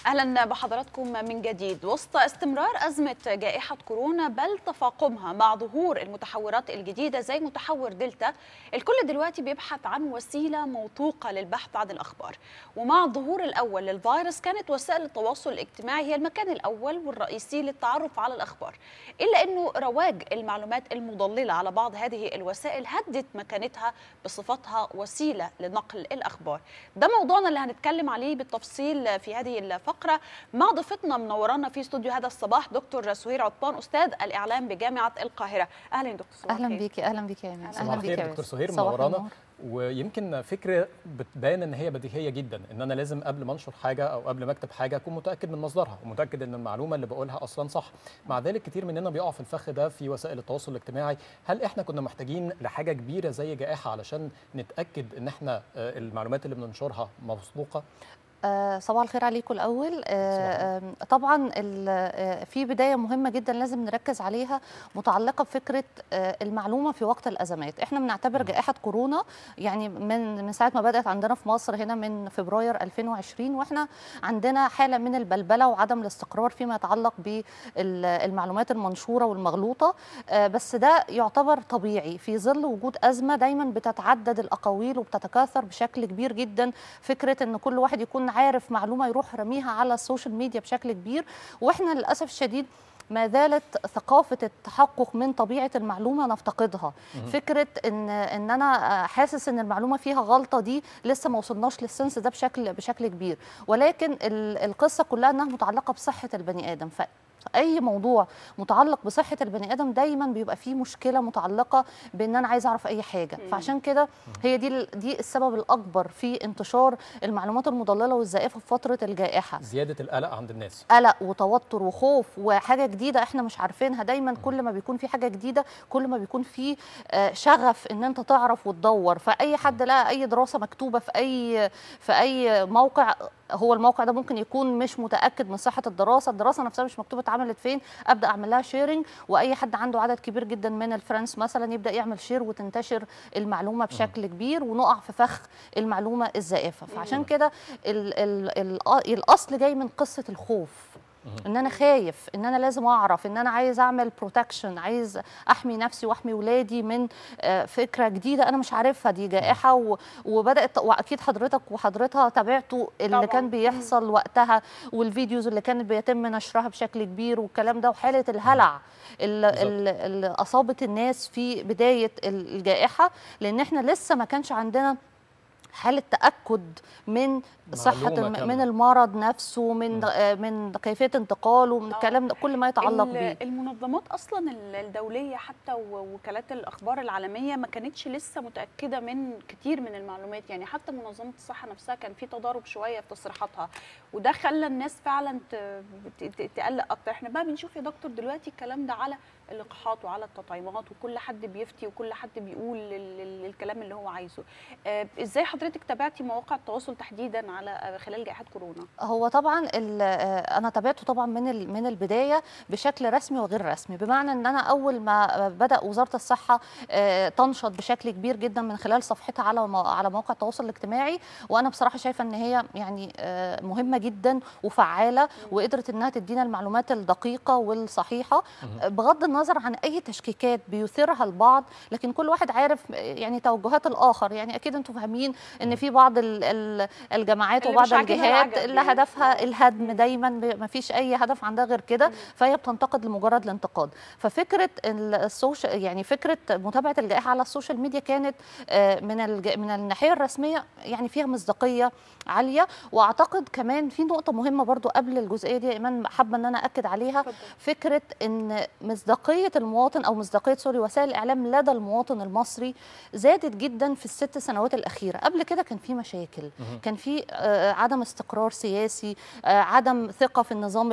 اهلا بحضراتكم من جديد وسط استمرار ازمه جائحه كورونا بل تفاقمها مع ظهور المتحورات الجديده زي متحور دلتا الكل دلوقتي بيبحث عن وسيله موثوقه للبحث عن الاخبار ومع الظهور الاول للفيروس كانت وسائل التواصل الاجتماعي هي المكان الاول والرئيسي للتعرف على الاخبار الا انه رواج المعلومات المضلله على بعض هذه الوسائل هدت مكانتها بصفتها وسيله لنقل الاخبار ده موضوعنا اللي هنتكلم عليه بالتفصيل في هذه الفقره مع ضيفتنا منورانا في استوديو هذا الصباح دكتور سهير عطبان استاذ الاعلام بجامعه القاهره اهلا دكتور صباح اهلا بيكي اهلا بيكي يا ايمان اهلا بيكي دكتور سهير منورانا ويمكن فكره بتبان ان هي بديهيه جدا ان انا لازم قبل ما انشر حاجه او قبل ما اكتب حاجه اكون متاكد من مصدرها ومتاكد ان المعلومه اللي بقولها اصلا صح مع ذلك كتير مننا بيقع في الفخ ده في وسائل التواصل الاجتماعي هل احنا كنا محتاجين لحاجه كبيره زي جائحه علشان نتاكد ان احنا المعلومات اللي بننشرها موثوقه آه صباح الخير عليكم الاول آه طبعا في بدايه مهمه جدا لازم نركز عليها متعلقه بفكره آه المعلومه في وقت الازمات احنا بنعتبر جائحه كورونا يعني من من ساعه ما بدات عندنا في مصر هنا من فبراير 2020 واحنا عندنا حاله من البلبله وعدم الاستقرار فيما يتعلق بالمعلومات المنشوره والمغلوطه بس ده يعتبر طبيعي في ظل وجود ازمه دايما بتتعدد الاقاويل وبتتكاثر بشكل كبير جدا فكره ان كل واحد يكون عارف معلومه يروح رميها على السوشيال ميديا بشكل كبير واحنا للاسف الشديد ما زالت ثقافة التحقق من طبيعة المعلومة نفتقدها مم. فكرة إن, إن أنا حاسس إن المعلومة فيها غلطة دي لسه ما وصلناش للسنس ده بشكل بشكل كبير ولكن القصة كلها إنها متعلقة بصحة البني آدم ف اي موضوع متعلق بصحه البني ادم دايما بيبقى فيه مشكله متعلقه بان انا عايزه اعرف اي حاجه مم. فعشان كده هي دي دي السبب الاكبر في انتشار المعلومات المضلله والزائفه في فتره الجائحه زياده القلق عند الناس قلق وتوتر وخوف وحاجه جديده احنا مش عارفينها دايما مم. كل ما بيكون في حاجه جديده كل ما بيكون في شغف ان انت تعرف وتدور فاي حد لقى اي دراسه مكتوبه في اي في اي موقع هو الموقع ده ممكن يكون مش متاكد من صحه الدراسه الدراسه نفسها مش مكتوبه اتعملت فين ابدا اعمل لها شيرنج واي حد عنده عدد كبير جدا من الفرنس مثلا يبدا يعمل شير وتنتشر المعلومه بشكل كبير ونقع في فخ المعلومه الزائفه فعشان كده ال ال ال الاصل جاي من قصه الخوف ان انا خايف ان انا لازم اعرف ان انا عايز اعمل بروتكشن عايز احمي نفسي واحمي ولادي من فكره جديده انا مش عارفها دي جائحه وبدات واكيد حضرتك وحضرتها تابعتوا اللي طبعا. كان بيحصل وقتها والفيديوز اللي كانت بيتم نشرها بشكل كبير والكلام ده وحاله الهلع اللي اصابت الناس في بدايه الجائحه لان احنا لسه ما كانش عندنا حاله تاكد من صحه من المرض نفسه من م. من كيفيه انتقاله من الكلام ده كل ما يتعلق بيه المنظمات اصلا الدوليه حتى ووكالات الاخبار العالميه ما كانتش لسه متاكده من كتير من المعلومات يعني حتى منظمه الصحه نفسها كان في تضارب شويه في تصريحاتها وده خلى الناس فعلا تقلق اكتر احنا بقى بنشوف يا دكتور دلوقتي الكلام ده على اللقاحات وعلى التطعيمات وكل حد بيفتي وكل حد بيقول الكلام اللي هو عايزه ازاي حضرتك تابعتي مواقع التواصل تحديدا على خلال جائحه كورونا هو طبعا انا تابعته طبعا من من البدايه بشكل رسمي وغير رسمي بمعنى ان انا اول ما بدا وزاره الصحه تنشط بشكل كبير جدا من خلال صفحتها على على مواقع التواصل الاجتماعي وانا بصراحه شايفه ان هي يعني مهمه جدا وفعاله وقدرت انها تدينا المعلومات الدقيقه والصحيحه بغض النظر عن اي تشكيكات بيثيرها البعض لكن كل واحد عارف يعني توجهات الاخر يعني اكيد انتم فاهمين ان في بعض الجامعات وبعض الجهات اللي هدفها الهدم دايما ما فيش اي هدف عندها غير كده فهي بتنتقد لمجرد الانتقاد ففكره السوشيال يعني فكره متابعه الجائحه على السوشيال ميديا كانت من من الناحيه الرسميه يعني فيها مصداقيه عاليه واعتقد كمان في نقطه مهمه برضو قبل الجزئيه دي ايمان حابه ان انا اكد عليها فضل. فكره ان مصداقيه المواطن او مصداقيه سوري وسائل الاعلام لدى المواطن المصري زادت جدا في الست سنوات الاخيره قبل كده كان في مشاكل كان في عدم استقرار سياسي عدم ثقه في النظام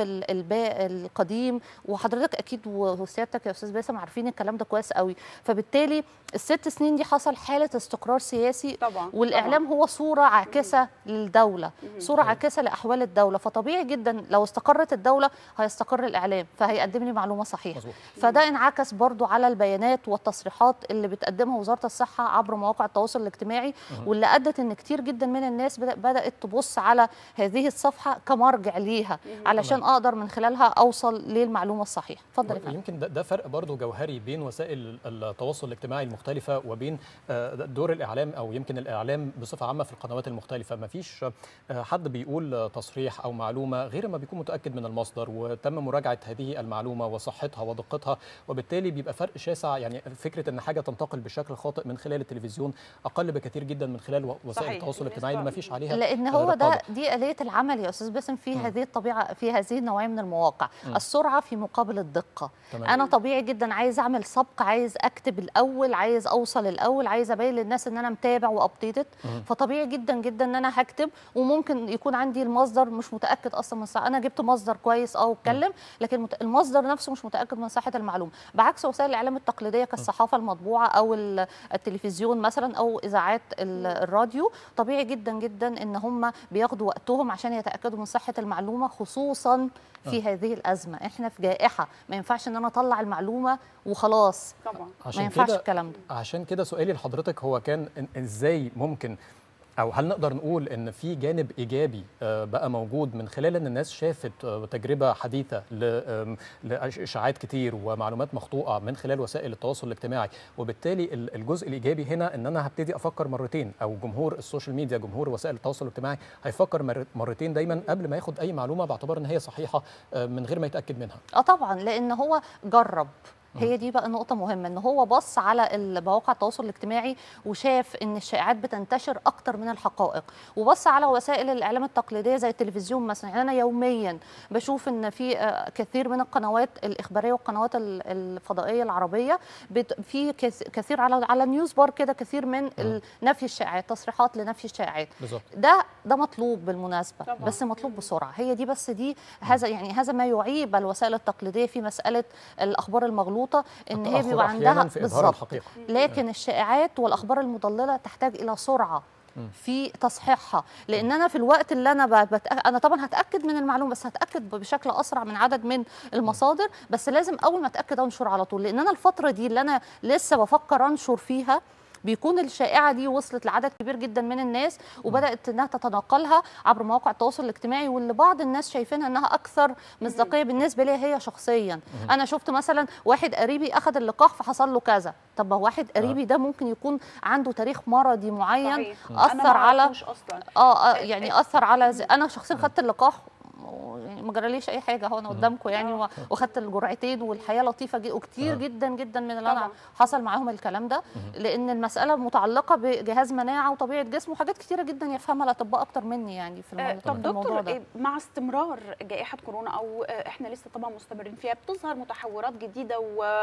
القديم وحضرتك اكيد وسيادتك يا استاذ باسم عارفين الكلام ده كويس قوي فبالتالي الست سنين دي حصل حاله استقرار سياسي طبعا والاعلام طبعا. هو صوره عاكسه للدوله صوره عاكسه لاحوال الدوله فطبيعي جدا لو استقرت الدوله هيستقر الاعلام فهيقدم لي معلومه صحيحه فده انعكس برضو على البيانات والتصريحات اللي بتقدمها وزاره الصحه عبر مواقع التواصل الاجتماعي واللي ادت ان كتير جدا من الناس بدات تبص على هذه الصفحه كمرجع ليها علشان اقدر من خلالها اوصل للمعلومه الصحيحه اتفضل يمكن ده, ده فرق برضو جوهري بين وسائل التواصل الاجتماعي المختلفه وبين دور الاعلام او يمكن الاعلام بصفه عامه في القنوات المختلفه ما فيش حد بيقول تصريح او معلومه غير ما بيكون متاكد من المصدر وتم مراجعه هذه المعلومه وصحتها ودقتها وبالتالي بيبقى فرق شاسع يعني فكره ان حاجه تنتقل بشكل خاطئ من خلال التلفزيون اقل بكثير جدا من خلال وسائل التواصل الاجتماعي اللي ما فيش عليها لان هو ده دي اليه العمل يا استاذ باسم في هذه الطبيعه في هذه النوعيه من المواقع م. السرعه في مقابل الدقه تمام. انا طبيعي جدا عايز اعمل سبق عايز اكتب الاول عايز اوصل الاول عايز ابين للناس ان انا متابع وابديتد فطبيعي جدا جدا ان انا هكتب وممكن يكون عندي المصدر مش متاكد اصلا من صحة. انا جبت مصدر كويس اه واتكلم لكن المصدر نفسه مش متاكد من صحه المعلومه بعكس وسائل الاعلام التقليديه كالصحافه المطبوعه او التلفزيون مثلا او اذاعات الراديو طبيعي جدا جدا ان هم بياخدوا وقتهم عشان يتاكدوا من صحه المعلومه خصوصا في هذه الازمه احنا في جائحه ما ينفعش ان انا اطلع المعلومه وخلاص طبعا ما ينفعش الكلام ده عشان كده سؤالي لحضرتك هو كان ازاي ممكن او هل نقدر نقول ان في جانب ايجابي بقى موجود من خلال ان الناس شافت تجربه حديثه لاشاعات كتير ومعلومات مخطوطه من خلال وسائل التواصل الاجتماعي وبالتالي الجزء الايجابي هنا ان انا هبتدي افكر مرتين او جمهور السوشيال ميديا جمهور وسائل التواصل الاجتماعي هيفكر مرتين دايما قبل ما ياخد اي معلومه باعتبار ان هي صحيحه من غير ما يتاكد منها اه طبعا لان هو جرب هي دي بقى نقطة مهمة ان هو بص على مواقع التواصل الاجتماعي وشاف ان الشائعات بتنتشر اكتر من الحقائق وبص على وسائل الاعلام التقليدية زي التلفزيون مثلا يعني انا يوميا بشوف ان في كثير من القنوات الاخبارية والقنوات الفضائية العربية في كثير على على نيوز بار كده كثير من نفي الشائعات تصريحات لنفي الشائعات ده ده مطلوب بالمناسبة طبعا. بس مطلوب بسرعة هي دي بس دي هذا يعني هذا ما يعيب الوسائل التقليديه في مسألة الاخبار المغلوطة المغلوطه ان هي بيبقى عندها بالظبط لكن الشائعات والاخبار المضلله تحتاج الى سرعه في تصحيحها لان انا في الوقت اللي انا بت... انا طبعا هتاكد من المعلومه بس هتاكد بشكل اسرع من عدد من المصادر بس لازم اول ما اتاكد انشر على طول لان انا الفتره دي اللي انا لسه بفكر انشر فيها بيكون الشائعه دي وصلت لعدد كبير جدا من الناس وبدات انها تتناقلها عبر مواقع التواصل الاجتماعي واللي بعض الناس شايفينها انها اكثر مصداقيه بالنسبه لي هي شخصيا انا شفت مثلا واحد قريبي اخذ اللقاح فحصل له كذا طب واحد قريبي ده ممكن يكون عنده تاريخ مرضي معين صحيح. اثر على أصلاً. اه يعني اثر على زي انا شخصيا خدت اللقاح يعني ما جراليش اي حاجه هو انا قدامكم يعني واخدت الجرعتين والحياه لطيفه جدا وكتير جدا جدا من اللي انا حصل معاهم الكلام ده لان المساله متعلقه بجهاز مناعه وطبيعه جسم وحاجات كتيره جدا يفهمها الاطباء اكتر مني يعني في الموضوع, طب في الموضوع دكتور ده. مع استمرار جائحه كورونا او احنا لسه طبعا مستمرين فيها بتظهر متحورات جديده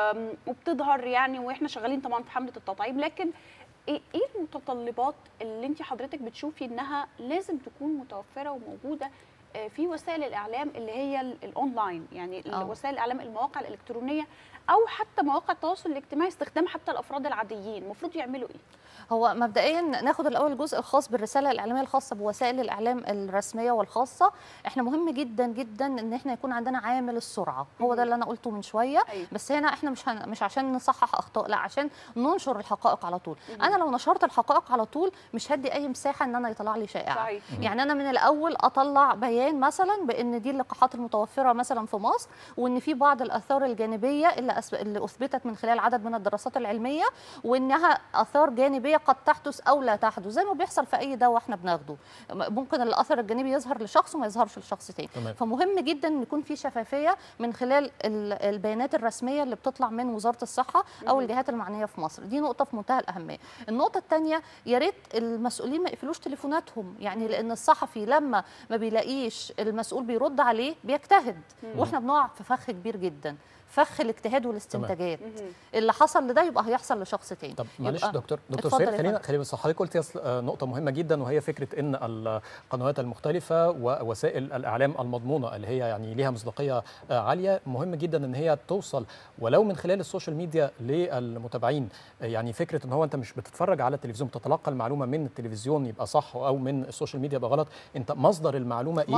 وبتظهر يعني واحنا شغالين طبعا في حمله التطعيم لكن ايه المتطلبات اللي انت حضرتك بتشوفي انها لازم تكون متوفره وموجوده في وسائل الاعلام اللي هي الاونلاين يعني أوه. وسائل الاعلام المواقع الالكترونيه او حتى مواقع التواصل الاجتماعي استخدام حتى الافراد العاديين المفروض يعملوا ايه هو مبدئيا ناخد الاول الجزء الخاص بالرساله الاعلاميه الخاصه بوسائل الاعلام الرسميه والخاصه احنا مهم جدا جدا ان احنا يكون عندنا عامل السرعه هو ده اللي انا قلته من شويه أيوة. بس هنا احنا مش هن... مش عشان نصحح اخطاء لا عشان ننشر الحقائق على طول مم. انا لو نشرت الحقائق على طول مش هدي اي مساحه ان انا يطلع لي شائعه صحيح. يعني انا من الاول اطلع بيان مثلا بان دي اللقاحات المتوفره مثلا في مصر وان في بعض الاثار الجانبيه اللي, أس... اللي اثبتت من خلال عدد من الدراسات العلميه وانها اثار جانبيه قد تحدث او لا تحدث زي ما بيحصل في اي دواء احنا بناخده ممكن الاثر الجانبي يظهر لشخص وما يظهرش لشخص تاني تمام. فمهم جدا ان يكون في شفافيه من خلال البيانات الرسميه اللي بتطلع من وزاره الصحه او الجهات المعنيه في مصر دي نقطه في منتهى الاهميه النقطه الثانيه يا ريت المسؤولين ما يقفلوش تليفوناتهم يعني لان الصحفي لما ما بيلاقيش المسؤول بيرد عليه بيجتهد واحنا بنقع في فخ كبير جدا فخ الاجتهاد والاستنتاجات اللي حصل لده يبقى هيحصل لشخص تاني طب معلش دكتور دكتور سيد خلينا خلينا بس حضرتك قلتي نقطه مهمه جدا وهي فكره ان القنوات المختلفه ووسائل الاعلام المضمونه اللي هي يعني ليها مصداقيه عاليه مهم جدا ان هي توصل ولو من خلال السوشيال ميديا للمتابعين يعني فكره ان هو انت مش بتتفرج على التلفزيون بتتلقى المعلومه من التلفزيون يبقى صح او من السوشيال ميديا يبقى غلط انت مصدر المعلومه ايه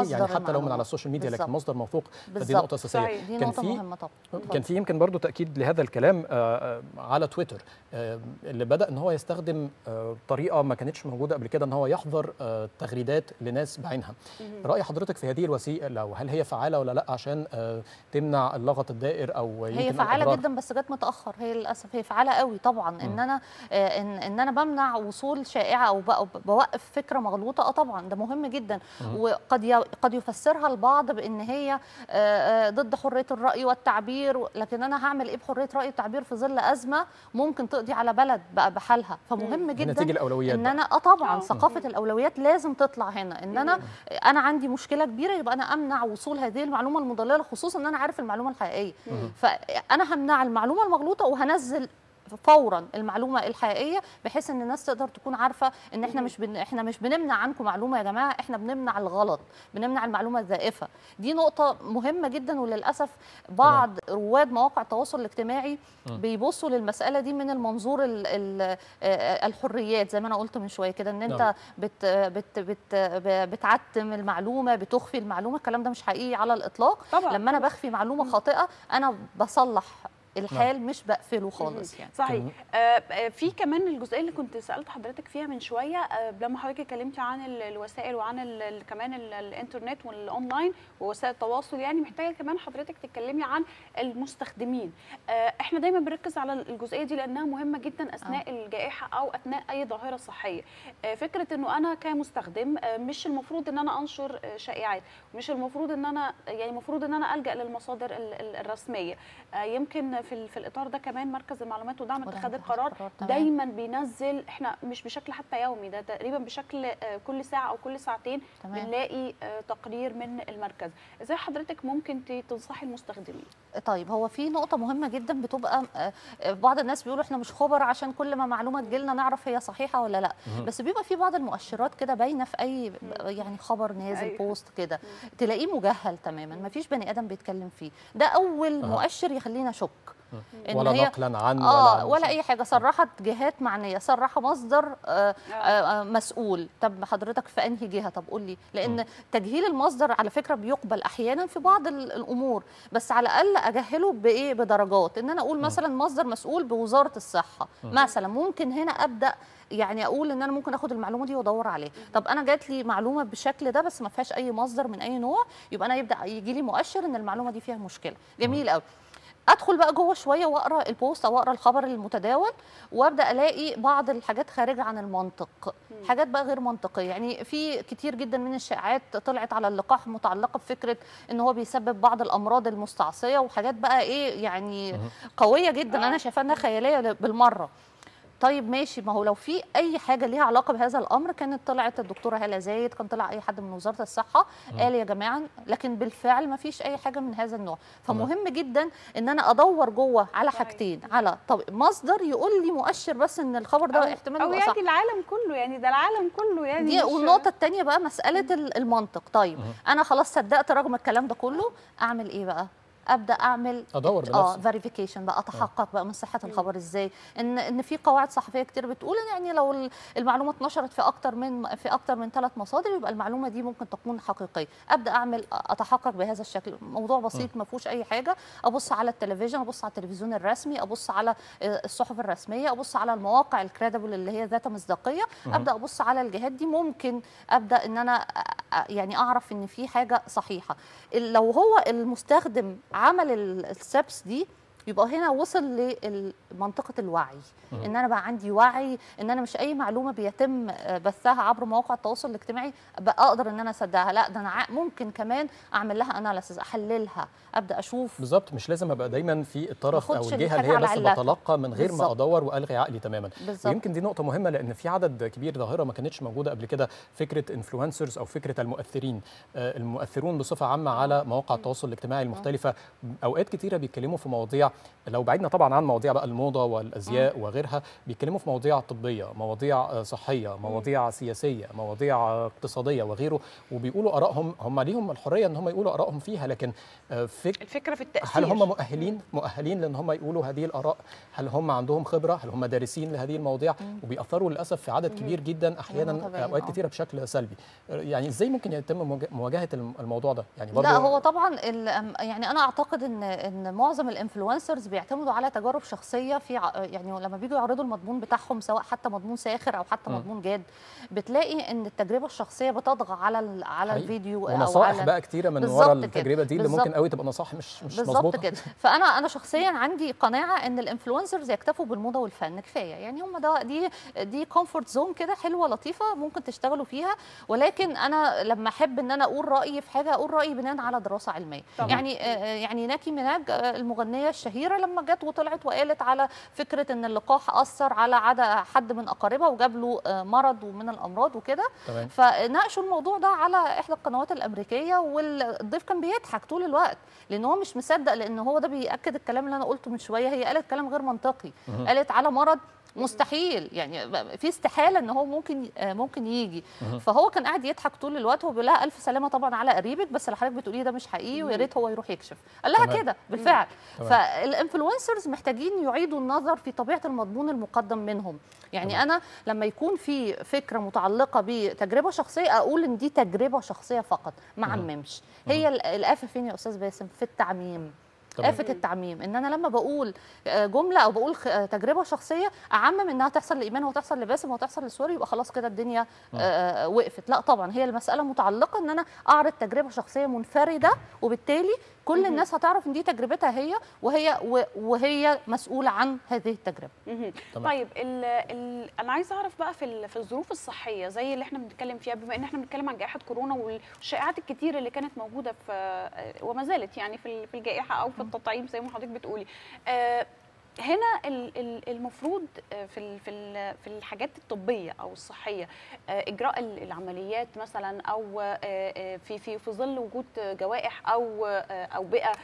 مصدر يعني حتى لو من المعلومة. على السوشيال ميديا لكن بالظبط. مصدر موثوق فدي بالظبط. نقطه اساسيه صحيح. دي كان نقطه في مهمه طبعا كان في يمكن برضو تاكيد لهذا الكلام آه، آه، على تويتر آه، اللي بدا ان هو يستخدم آه، طريقه ما كانتش موجوده قبل كده ان هو يحظر آه، تغريدات لناس بعينها راي حضرتك في هذه الوسيله وهل هي فعاله ولا لا عشان آه، تمنع اللغط الدائر او هي يمكن فعاله الأضرار؟ جدا بس جت متاخر هي للاسف هي فعاله قوي طبعا ان انا آه، ان ان انا بمنع وصول شائعه او ب- بوقف فكره مغلوطه اه طبعا ده مهم جدا وقد ي- قد يفسرها البعض بان هي آه، آه، ضد حريه الراي والتعبير و- لكن انا هعمل ايه بحريه الراي والتعبير في ظل ازمه ممكن تقضي على بلد بقى بحالها فمهم هنا جدا تيجي الاولويات ان بقى. انا اه طبعا آه. ثقافه الاولويات لازم تطلع هنا ان انا انا عندي مشكله كبيره يبقى انا امنع وصول هذه المعلومه المضلله خصوصا ان انا عارف المعلومه الحقيقيه فانا همنع المعلومه المغلوطه وهنزل فورا المعلومه الحقيقيه بحيث ان الناس تقدر تكون عارفه ان احنا مش بن... احنا مش بنمنع عنكم معلومه يا جماعه احنا بنمنع الغلط بنمنع المعلومه الزائفه دي نقطه مهمه جدا وللاسف بعض رواد مواقع التواصل الاجتماعي بيبصوا للمساله دي من المنظور ال... ال... آه، الحريات زي ما انا قلت من شويه كده ان انت نعم. بت... بت... بت... ب- بتعتم المعلومه بتخفي المعلومه الكلام ده مش حقيقي على الاطلاق طبعا لما انا بخفي معلومه خاطئه انا بصلح الحال مش بقفله خالص يعني صحيح آه، آه، في كمان الجزئيه اللي كنت سالت حضرتك فيها من شويه آه، لما حضرتك اتكلمتي عن ال- الوسائل وعن ال- ال- كمان ال- الانترنت والاونلاين ووسائل التواصل يعني محتاجه كمان حضرتك تتكلمي عن المستخدمين آه، احنا دايما بنركز على الجزئيه دي لانها مهمه جدا اثناء الجائحه او اثناء اي ظاهره صحيه آه، فكره انه انا كمستخدم آه، مش المفروض ان انا انشر آه، شائعات مش المفروض ان انا يعني المفروض ان انا الجا للمصادر ال- ال- الرسميه آه، يمكن في ال- في الاطار ده كمان مركز المعلومات ودعم ودعم اتخاذ اتخاذ القرار القرار، تمام. دايما بينزل احنا مش بشكل حتى يومي ده تقريبا بشكل آه، كل ساعه او كل ساعتين تمام. بنلاقي آه، تقرير من المركز ازاي حضرتك ممكن ت- تنصحي المستخدمين طيب هو في نقطة مهمة جدا بتبقى آه، آه، بعض الناس بيقولوا احنا مش خبر عشان كل ما معلومة تجيلنا نعرف هي صحيحة ولا لا بس بيبقى في بعض المؤشرات كده باينة في أي يعني خبر نازل أيوة. بوست كده تلاقيه مجهل تماما ما فيش بني آدم بيتكلم فيه ده أول أها. مؤشر يخلينا شك إن ولا هي- نقلا عن اه عن ولا شيء. اي حاجه صرحت جهات معنيه صرح مصدر آه آه آه، مسؤول طب حضرتك في انهي جهه طب قول لي لان تجهيل المصدر على فكره بيقبل احيانا في بعض ال- الامور بس على الاقل اجهله بايه بدرجات ان انا اقول مثلا مصدر مسؤول بوزاره الصحه مثلا ممكن هنا ابدا يعني اقول ان انا ممكن اخد المعلومه دي وادور عليها طب انا جات لي معلومه بالشكل ده بس ما فيهاش اي مصدر من اي نوع يبقى انا يبدا يجي لي مؤشر ان المعلومه دي فيها مشكله جميل قوي ادخل بقى جوه شويه واقرا البوست او اقرا الخبر المتداول وابدا الاقي بعض الحاجات خارجه عن المنطق حاجات بقى غير منطقيه يعني في كتير جدا من الشائعات طلعت على اللقاح متعلقه بفكره ان هو بيسبب بعض الامراض المستعصيه وحاجات بقى ايه يعني قويه جدا انا شايفاها انها خياليه بالمره طيب ماشي ما هو لو في اي حاجه ليها علاقه بهذا الامر كانت طلعت الدكتوره هاله زايد كان طلع اي حد من وزاره الصحه قال يا جماعه لكن بالفعل ما فيش اي حاجه من هذا النوع فمهم جدا ان انا ادور جوه على صحيح. حاجتين على طب مصدر يقول لي مؤشر بس ان الخبر ده احتمال او يبقى صح يعني العالم كله يعني ده العالم كله يعني دي مش- والنقطة التانية بقى مسألة ال- المنطق طيب أنا خلاص صدقت رغم الكلام ده كله أعمل إيه بقى؟ ابدا اعمل ادور اه بنفسي فيريفيكيشن بقى اتحقق بقى من صحه الخبر ازاي ان ان في قواعد صحفيه كتير بتقول ان يعني لو ال- المعلومه اتنشرت في اكتر من في اكتر من ثلاث مصادر يبقى المعلومه دي ممكن تكون حقيقيه ابدا اعمل اتحقق بهذا الشكل موضوع بسيط ما فيهوش اي حاجه ابص على التلفزيون ابص على التلفزيون الرسمي ابص على آه، الصحف الرسميه ابص على المواقع الكريدبل اللي هي ذات مصداقيه ابدا ابص على الجهات دي ممكن ابدا ان انا أ- أ- يعني اعرف ان في حاجه صحيحه ال- لو هو المستخدم عمل ال- الستبس دي يبقى هنا وصل لمنطقه الوعي ان انا بقى عندي وعي ان انا مش اي معلومه بيتم آه، بثها عبر مواقع التواصل الاجتماعي بقى اقدر ان انا اصدقها لا ده انا ع- ممكن كمان اعمل لها اناليسيز احللها ابدا اشوف بالظبط مش لازم ابقى دايما في الطرف او باخدش الجهه اللي الحاجة هي على بس علتها. بتلقى من غير ما بالظبط. ادور والغي عقلي تماما بالظبط ويمكن دي نقطة مهمة لأن في عدد كبير ظاهرة ما كانتش موجودة قبل كده فكرة انفلونسرز أو فكرة المؤثرين آه، المؤثرون بصفة عامة على مواقع التواصل الاجتماعي المختلفة أوقات كتيرة بيتكلموا في مواضيع لو بعدنا طبعا عن مواضيع بقى الموضه والازياء وغيرها بيتكلموا في مواضيع طبيه مواضيع صحيه مواضيع سياسيه مواضيع اقتصاديه وغيره وبيقولوا ارائهم هم ليهم الحريه ان هم يقولوا ارائهم فيها لكن فك الفكره في التاثير هل هم مؤهلين مؤهلين لان هم يقولوا هذه الاراء هل هم عندهم خبره هل هم دارسين لهذه المواضيع وبيأثروا للاسف في عدد كبير جدا احيانا اوقات كثيره بشكل سلبي يعني ازاي ممكن يتم مواجهه الموضوع ده يعني برضه لا هو طبعا يعني انا اعتقد ان ان معظم الانفلونسرز بيعتمدوا على تجارب شخصيه في يعني لما بيجوا يعرضوا المضمون بتاعهم سواء حتى مضمون ساخر او حتى م. مضمون جاد بتلاقي ان التجربه الشخصيه بتطغى على على الفيديو او ونصائح على بقى كتيره من ورا التجربه دي اللي ممكن قوي تبقى نصائح مش مش بالظبط كده فانا انا شخصيا عندي قناعه ان الانفلونسرز يكتفوا بالموضه والفن كفايه يعني هم ده دي دي كومفورت زون كده حلوه لطيفه ممكن تشتغلوا فيها ولكن انا لما احب ان انا اقول رايي في حاجه اقول رايي بناء على دراسه علميه طبعا. يعني يعني ناكي ميناج المغنيه الشهيره لما جت وطلعت وقالت على فكره ان اللقاح اثر على عدا حد من اقاربها وجاب له مرض ومن الامراض وكده فناقشوا الموضوع ده على احدى القنوات الامريكيه والضيف كان بيضحك طول الوقت لان هو مش مصدق لان هو ده بياكد الكلام اللي انا قلته من شويه هي قالت كلام غير منطقي قالت على مرض مستحيل يعني في استحاله ان هو ممكن ممكن يجي فهو كان قاعد يضحك طول الوقت وبيقول لها الف سلامه طبعا على قريبك بس اللي حضرتك بتقوليه ده مش حقيقي ويا ريت هو يروح يكشف قال لها كده بالفعل فالانفلونسرز محتاجين يعيدوا النظر في طبيعه المضمون المقدم منهم يعني طبعا. انا لما يكون في فكره متعلقه بتجربه شخصيه اقول ان دي تجربه شخصيه فقط ما عممش هي الافه فين يا استاذ باسم في التعميم آفة التعميم ان انا لما بقول جمله او بقول تجربه شخصيه اعمم انها تحصل لايمان وتحصل لباسم وتحصل لسوري يبقى خلاص كده الدنيا آه وقفت لا طبعا هي المساله متعلقه ان انا اعرض تجربه شخصيه منفرده وبالتالي كل الناس هتعرف ان دي تجربتها هي وهي وهي مسؤوله عن هذه التجربه طيب ال ال انا عايزه اعرف بقى في في الظروف الصحيه زي اللي احنا بنتكلم فيها بما ان احنا بنتكلم عن جائحه كورونا والشائعات الكتير اللي كانت موجوده في وما زالت يعني في في الجائحه او في التطعيم زي ما حضرتك بتقولي آه هنا المفروض في في في الحاجات الطبيه او الصحيه اجراء العمليات مثلا او في في في ظل وجود جوائح او اوبئه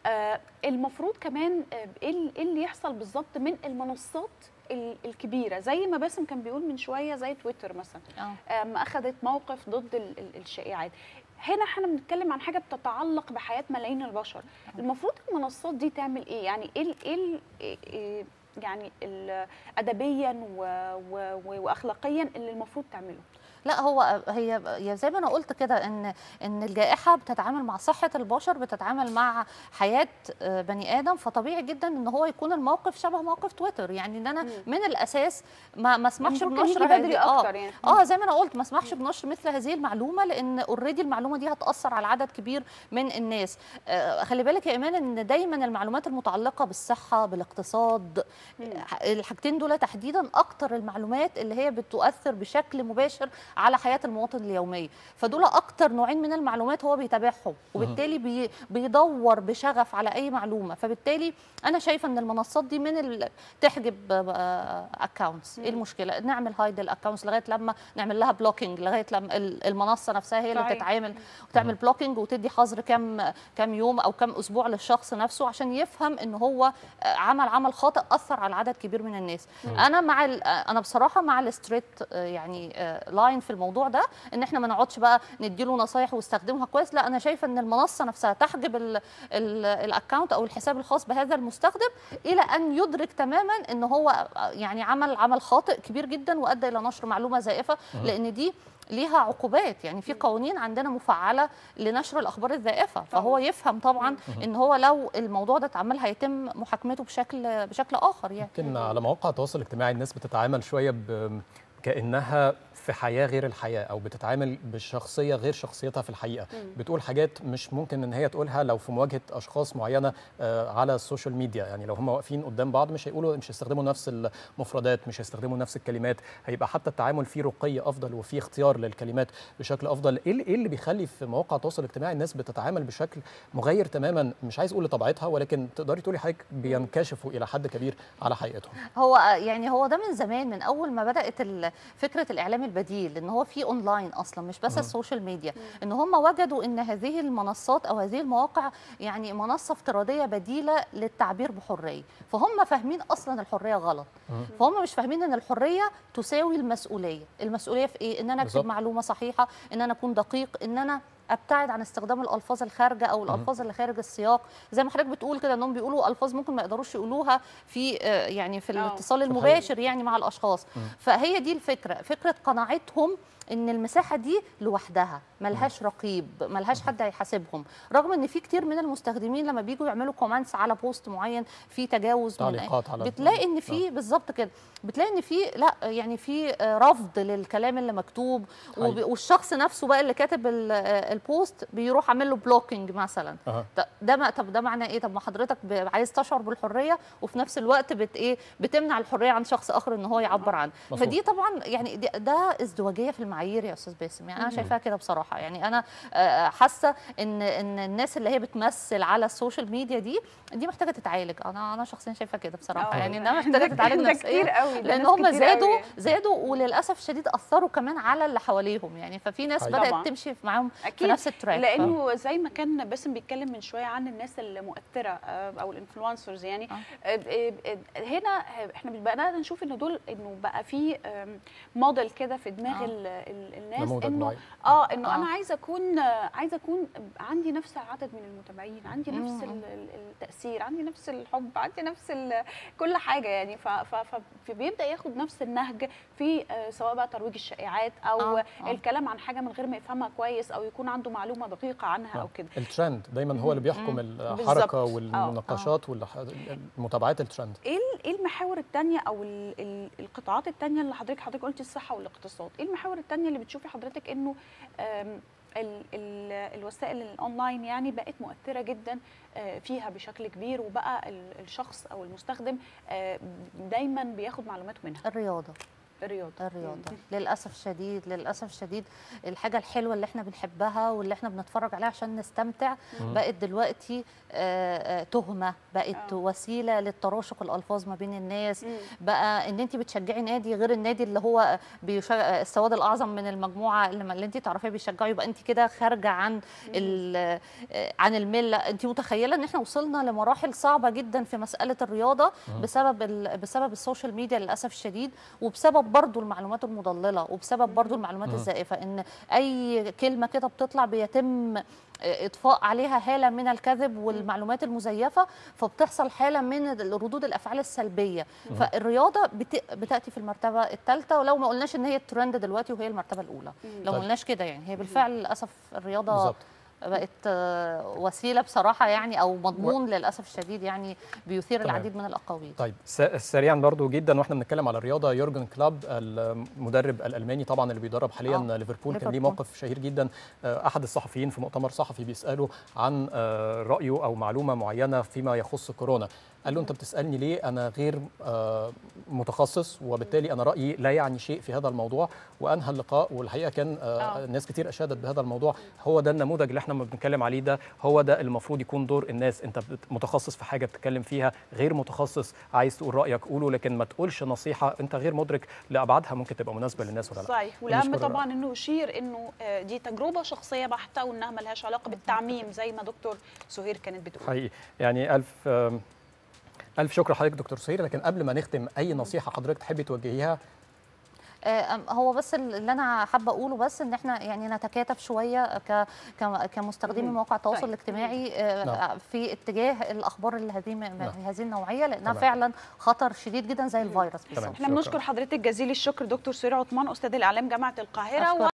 المفروض كمان ايه اللي يحصل بالظبط من المنصات الكبيره زي ما باسم كان بيقول من شويه زي تويتر مثلا ما اخذت موقف ضد الشائعات هنا احنا بنتكلم عن حاجه بتتعلق بحياه ملايين البشر المفروض المنصات دي تعمل ايه يعني ايه ايه, إيه يعني ادبيا واخلاقيا اللي المفروض تعمله لا هو هي زي ما انا قلت كده ان ان الجائحه بتتعامل مع صحه البشر بتتعامل مع حياه بني ادم فطبيعي جدا ان هو يكون الموقف شبه موقف تويتر يعني ان انا مم. من الاساس ما ما اسمحش بنشر هذه اه يعني. اه زي ما انا قلت ما اسمحش بنشر مثل هذه المعلومه لان اوريدي المعلومه دي هتاثر على عدد كبير من الناس آه خلي بالك يا ايمان ان دايما المعلومات المتعلقه بالصحه بالاقتصاد مم. الحاجتين دول تحديدا اكتر المعلومات اللي هي بتؤثر بشكل مباشر على حياه المواطن اليوميه فدول اكتر نوعين من المعلومات هو بيتابعهم وبالتالي بي بيدور بشغف على اي معلومه فبالتالي انا شايفه ان المنصات دي من ال... تحجب اكونتس ايه المشكله نعمل هايد الاكونتس لغايه لما نعمل لها بلوكينج لغايه لما المنصه نفسها هي اللي صحيح. تتعامل وتعمل بلوكينج وتدي حظر كام كام يوم او كام اسبوع للشخص نفسه عشان يفهم ان هو عمل عمل خاطئ اثر على عدد كبير من الناس مم. انا مع انا بصراحه مع الستريت يعني لاين في الموضوع ده ان احنا ما نقعدش بقى نديله نصايح واستخدمها كويس لا انا شايفه ان المنصه نفسها تحجب الاكونت او الحساب الخاص بهذا المستخدم الى ان يدرك تماما ان هو يعني عمل عمل خاطئ كبير جدا وادى الى نشر معلومه زائفه لان دي ليها عقوبات يعني في قوانين عندنا مفعله لنشر الاخبار الزائفه فهو يفهم طبعا ان هو لو الموضوع ده اتعمل هيتم محاكمته بشكل بشكل اخر يعني يمكن على مواقع التواصل الاجتماعي الناس بتتعامل شويه ب كانها في حياه غير الحياه او بتتعامل بشخصيه غير شخصيتها في الحقيقه مم. بتقول حاجات مش ممكن ان هي تقولها لو في مواجهه اشخاص معينه على السوشيال ميديا يعني لو هم واقفين قدام بعض مش هيقولوا مش هيستخدموا نفس المفردات مش هيستخدموا نفس الكلمات هيبقى حتى التعامل فيه رقي افضل وفيه اختيار للكلمات بشكل افضل ايه ايه اللي بيخلي في مواقع التواصل الاجتماعي الناس بتتعامل بشكل مغير تماما مش عايز اقول لطبيعتها ولكن تقدري تقولي حضرتك بينكشفوا الى حد كبير على حقيقتهم هو يعني هو ده من زمان من اول ما بدات ال فكره الاعلام البديل ان هو في اونلاين اصلا مش بس مم. السوشيال ميديا ان هم وجدوا ان هذه المنصات او هذه المواقع يعني منصه افتراضيه بديله للتعبير بحريه فهم فاهمين اصلا الحريه غلط مم. فهم مش فاهمين ان الحريه تساوي المسؤوليه المسؤوليه في ايه ان انا اكتب بالظبط. معلومه صحيحه ان انا اكون دقيق ان انا ابتعد عن استخدام الالفاظ الخارجه او الالفاظ اللي خارج السياق زي ما حضرتك بتقول كده انهم بيقولوا الفاظ ممكن ما يقدروش يقولوها في آه، يعني في آه. الاتصال الحقيقة. المباشر يعني مع الاشخاص مم. فهي دي الفكره فكره قناعتهم ان المساحه دي لوحدها ملهاش رقيب ملهاش حد هيحاسبهم رغم ان في كتير من المستخدمين لما بيجوا يعملوا كومنتس على بوست معين في تجاوز من تعليقات على بتلاقي ان في بالظبط كده بتلاقي ان في لا يعني في آه، رفض للكلام اللي مكتوب وب- حقيقي. والشخص نفسه بقى اللي كاتب ال- آه، البوست بيروح عامل له بلوكينج مثلا أها. ده- ده ما طب ده معناه ايه طب ما حضرتك ب- عايز تشعر بالحريه وفي نفس الوقت بت ايه بتمنع الحريه عن شخص اخر ان هو يعبر عنه مظبوط. فدي طبعا يعني دي- ده ازدواجيه في المعايير يا استاذ باسم يعني انا شايفاها كده بصراحه يعني انا آه، حاسه ان ان الناس اللي هي بتمثل على السوشيال ميديا دي دي محتاجه تتعالج انا انا شخصيا شايفه كده بصراحه آه. يعني انها محتاجه تتعالج ده نفسيا كتير قوي ده لان ناس هم كتير زادوا قوي. زادوا وللاسف الشديد اثروا كمان على اللي حواليهم يعني ففي ناس حقيقي. بدات طبعاً. تمشي معاهم في اكيد نفس التراك لانه زي ما كان باسم بيتكلم من شويه عن الناس المؤثره آه، او الانفلونسرز يعني آه. آه، آه، آه، هنا احنا بدانا نشوف ان دول انه بقى في موديل كده في دماغ آه. ال- ال- الناس نموذج انه معين. اه انه آه. انا عايزه اكون آه، عايزه اكون عندي نفس العدد من المتابعين عندي نفس مم. ال- ال- التاثير عندي نفس الحب عندي نفس ال- كل حاجه يعني ف- ف- فبيبدا ياخد نفس النهج في آه، سواء بقى ترويج الشائعات او آه، آه. الكلام عن حاجه من غير ما يفهمها كويس او يكون عنده معلومه دقيقه عنها او كده الترند دايما هو اللي بيحكم مم. الحركه بالظبط. والمناقشات والمتابعات الترند ايه ال- ايه المحاور الثانيه او ال- ال- القطاعات الثانيه اللي حضرتك حضرتك قلتي الصحه والاقتصاد ايه المحاور الثانيه اللي بتشوفي حضرتك انه آم، ال ال الوسائل الاونلاين يعني بقت مؤثره جدا آه، فيها بشكل كبير وبقى ال- الشخص او المستخدم آه، دايما بياخد معلومات منها الرياضه الرياضه الرياضه مم. للاسف الشديد للاسف الشديد الحاجه الحلوه اللي احنا بنحبها واللي احنا بنتفرج عليها عشان نستمتع مم. بقت دلوقتي آه، آه، تهمه بقت آه. وسيله للتراشق الالفاظ ما بين الناس مم. بقى ان انت بتشجعي نادي غير النادي اللي هو بيشجع السواد الاعظم من المجموعه اللي, اللي انت تعرفيه بيشجعوا يبقى انت كده خارجه عن ال- آه، عن المله انت متخيله ان احنا وصلنا لمراحل صعبه جدا في مساله الرياضه بسبب ال- بسبب السوشيال ميديا للاسف الشديد وبسبب برضو المعلومات المضلله وبسبب برضو المعلومات مم. الزائفه ان اي كلمه كده بتطلع بيتم اطفاء عليها هاله من الكذب والمعلومات المزيفه فبتحصل حاله من ردود الافعال السلبيه فالرياضه بت... بتاتي في المرتبه الثالثه ولو ما قلناش ان هي الترند دلوقتي وهي المرتبه الاولى مم. لو ما طيب. قلناش كده يعني هي بالفعل للاسف الرياضه بالظبط بقت آه، وسيله بصراحه يعني او مضمون للاسف الشديد يعني بيثير تمام. العديد من الاقاويل طيب س- سريعا برضو جدا واحنا بنتكلم على الرياضه يورجن كلاب المدرب الالماني طبعا اللي بيدرب حاليا آه، ليفربول كان ليه ليفربول. موقف شهير جدا آه، احد الصحفيين في مؤتمر صحفي بيساله عن آه، رايه او معلومه معينه فيما يخص كورونا قال له انت بتسالني ليه انا غير آه، متخصص وبالتالي انا رايي لا يعني شيء في هذا الموضوع وانهى اللقاء والحقيقه كان آه، آه. ناس كتير اشادت بهذا الموضوع هو ده النموذج اللي احنا لما بنتكلم عليه ده هو ده المفروض يكون دور الناس انت بت- متخصص في حاجه بتتكلم فيها غير متخصص عايز تقول رايك قوله لكن ما تقولش نصيحه انت غير مدرك لابعادها ممكن تبقى مناسبه للناس ولا لا صحيح والاهم بنشكر- طبعا انه يشير انه آه، دي تجربه شخصيه بحته وانها ملهاش علاقه بالتعميم زي ما دكتور سهير كانت بتقول حقيقي يعني الف آم، الف شكر لحضرتك دكتور سهير لكن قبل ما نختم اي نصيحه حضرتك تحبي توجهيها آه، أم- هو بس اللي انا حابه اقوله بس ان احنا يعني نتكاتف شويه ك ك- كمستخدمي مم. مواقع التواصل طيب. الاجتماعي آه، نعم. في اتجاه الاخبار اللي هذه نعم. هذه النوعيه لانها تمام. فعلا خطر شديد جدا زي الفيروس بالظبط احنا شكراً. بنشكر حضرتك جزيل الشكر دكتور سهير عثمان استاذ الاعلام جامعه القاهره أشكرك.